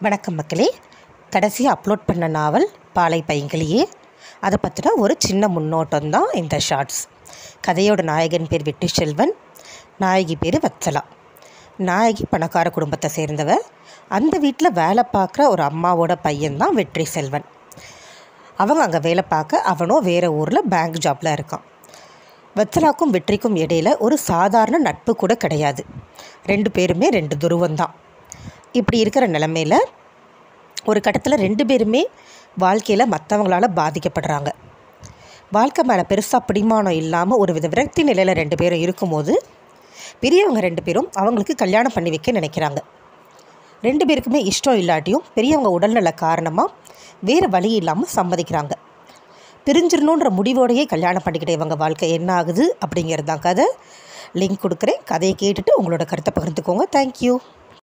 வணக்கம் மக்களே கடைசியாக அப்லோட் பண்ண நாவல் பாலை பைங்கிளியே அதை பற்றின ஒரு சின்ன முன்னோட்டம் தான் இந்த ஷார்ட்ஸ் கதையோட நாயகன் பேர் வெற்றி செல்வன் நாயகி பேர் வத்சலா நாயகி பணக்கார குடும்பத்தை சேர்ந்தவ அந்த வீட்டில் வேலை பார்க்குற ஒரு அம்மாவோட பையன்தான் வெற்றி செல்வன் அவங்க அங்கே வேலை பார்க்க அவனும் வேறு ஊரில் பேங்க் ஜாப்பில் இருக்கான் வத்சலாக்கும் வெற்றிக்கும் இடையில ஒரு சாதாரண நட்பு கூட கிடையாது ரெண்டு பேருமே ரெண்டு துருவந்தான் இப்படி இருக்கிற நிலமையில ஒரு கட்டத்தில் ரெண்டு பேருமே வாழ்க்கையில் மற்றவங்களால பாதிக்கப்படுறாங்க வாழ்க்கை மேலே பெருசாக பிடிமானம் இல்லாமல் ஒரு வித விரக்தி நிலையில் ரெண்டு பேரும் இருக்கும்போது பெரியவங்க ரெண்டு பேரும் அவங்களுக்கு கல்யாணம் பண்ணி வைக்க நினைக்கிறாங்க ரெண்டு பேருக்குமே இஷ்டம் இல்லாட்டியும் பெரியவங்க உடல்நல காரணமாக வேறு வழி இல்லாமல் சம்மதிக்கிறாங்க பிரிஞ்சிடணுன்ற முடிவோடையே கல்யாணம் பண்ணிக்கிட்ட இவங்க வாழ்க்கை என்ன ஆகுது அப்படிங்கிறது தான் கதை லிங்க் கொடுக்குறேன் கதையை கேட்டுட்டு உங்களோட கருத்தை பகிர்ந்துக்கோங்க தேங்க்யூ